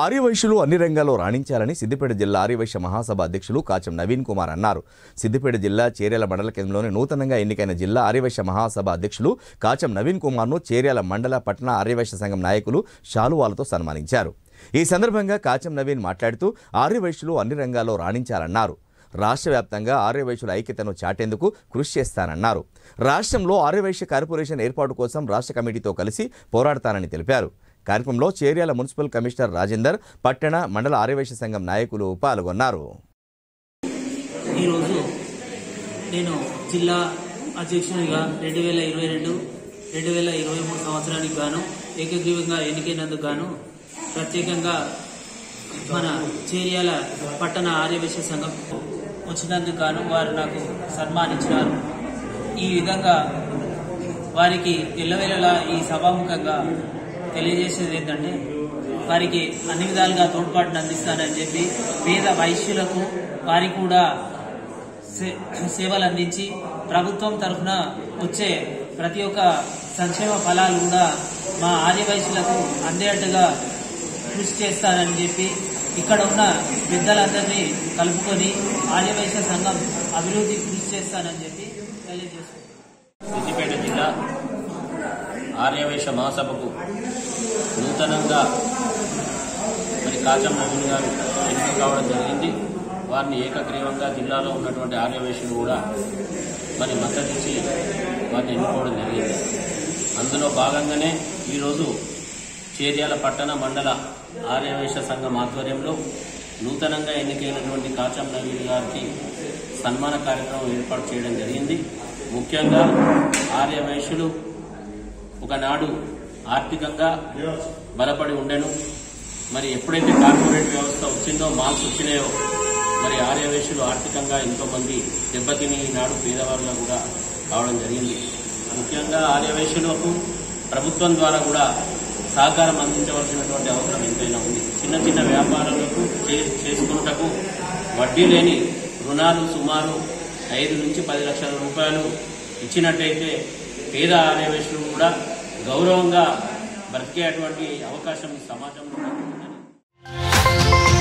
ఆర్యవైశ్యులు అన్ని రంగాల్లో రాణించాలని సిద్దిపేట జిల్లా ఆర్యవైశ్య మహాసభ అధ్యక్షులు కాచం నవీన్ కుమార్ అన్నారు సిద్దిపేట జిల్లా చేర్యాల మండల కేంద్రంలోని నూతనంగా ఎన్నికైన జిల్లా ఆర్యవైశ్య మహాసభ అధ్యక్షులు కాచం నవీన్ కుమార్ను చేర్యాల మండల పట్టణ ఆర్యవైశ్య సంఘం నాయకులు శాలువాలతో సన్మానించారు ఈ సందర్భంగా కాచం నవీన్ మాట్లాడుతూ ఆర్యవైశ్యులు అన్ని రంగాల్లో రాణించాలన్నారు రాష్ట్ర వ్యాప్తంగా ఆర్యవైశ్యుల ఐక్యతను చాటేందుకు కృషి చేస్తానన్నారు రాష్ట్రంలో ఆర్యవైశ్య కార్పొరేషన్ ఏర్పాటు కోసం రాష్ట్ర కమిటీతో కలిసి పోరాడతానని తెలిపారు కార్యక్రమంలో చేర్యాల మున్సిపల్ కమిషనర్ రాజేందర్ పట్టణ మండల ఆర్యవైశ్య సంఘం నాయకులు పాల్గొన్నారు ఈరోజు నేను జిల్లా అధ్యక్షునిగా రెండు వేల ఇరవై రెండు రెండు వేల ఇరవై మూడు సంవత్సరానికి గాను ఏకగ్రీవంగా ఎన్నికైనందుకు గాను ప్రత్యేకంగా మన చేర్యాల పట్టణ ఆర్యవేశ సంఘం వచ్చినందుకు గాను వారు నాకు సన్మానించినారు ఈ విధంగా వారికి ఎల్లవేళలా ఈ సభాముఖంగా తెలియజేసేది ఏంటంటే వారికి అన్ని విధాలుగా తోడ్పాటును అందిస్తానని చెప్పి పేద వైశ్యులకు వారికి కూడా సే- సేవలు అందించి ప్రభుత్వం తరఫున వచ్చే ప్రతి ఒక్క సంక్షేమ ఫలాలు కూడా మా ఆర్యవైశ్యులకు అందేట్టుగా కృషి చేస్తానని చెప్పి ఇక్కడ ఉన్న పెద్దలందరినీ కలుపుకొని ఆర్యవైశ్య సంఘం అభివృద్ధి కృషి చేస్తానని చెప్పి తెలియజేస్తున్నాను సిద్దిపేట జిల్లా ఆర్యవేశ మహాసభకు నూతనంగా మరి కాచం నవీన్ గారు ఎన్నిక కావడం జరిగింది వారిని ఏకగ్రీవంగా జిల్లాలో ఉన్నటువంటి ఆర్యవేశులు కూడా మరి మద్దతిచ్చి వారిని ఎన్నుకోవడం జరిగింది అందులో భాగంగానే ఈరోజు చేర్యాల పట్టణ మండల ఆర్యవేశ సంఘం ఆధ్వర్యంలో నూతనంగా ఎన్నికైనటువంటి కాచం నవీన్ గారికి సన్మాన కార్యక్రమం ఏర్పాటు చేయడం జరిగింది ముఖ్యంగా ఆర్యవైశ్యులు ఒకనాడు ఆర్థికంగా బలపడి ఉండెను మరి ఎప్పుడైతే కార్పొరేట్ వ్యవస్థ వచ్చిందో మాల్స్ వచ్చినాయో మరి ఆర్యవేశులు ఆర్థికంగా ఎంతో మంది దెబ్బతిని ఈనాడు పేదవారుగా కూడా కావడం జరిగింది ముఖ్యంగా ఆర్యవేశులకు ప్రభుత్వం ద్వారా కూడా సహకారం అందించవలసినటువంటి అవసరం ఎంతైనా ఉంది చిన్న చిన్న వ్యాపారాలకు చే- చేసుకున్నటకు వడ్డీ లేని రుణాలు సుమారు ఐదు నుంచి పది లక్షల రూపాయలు ఇచ్చినట్టయితే పేద ఆర్యవేశులు కూడా గౌరవంగా బ్రతికేటువంటి అవకాశం ఈ సమాజంలో ఉందని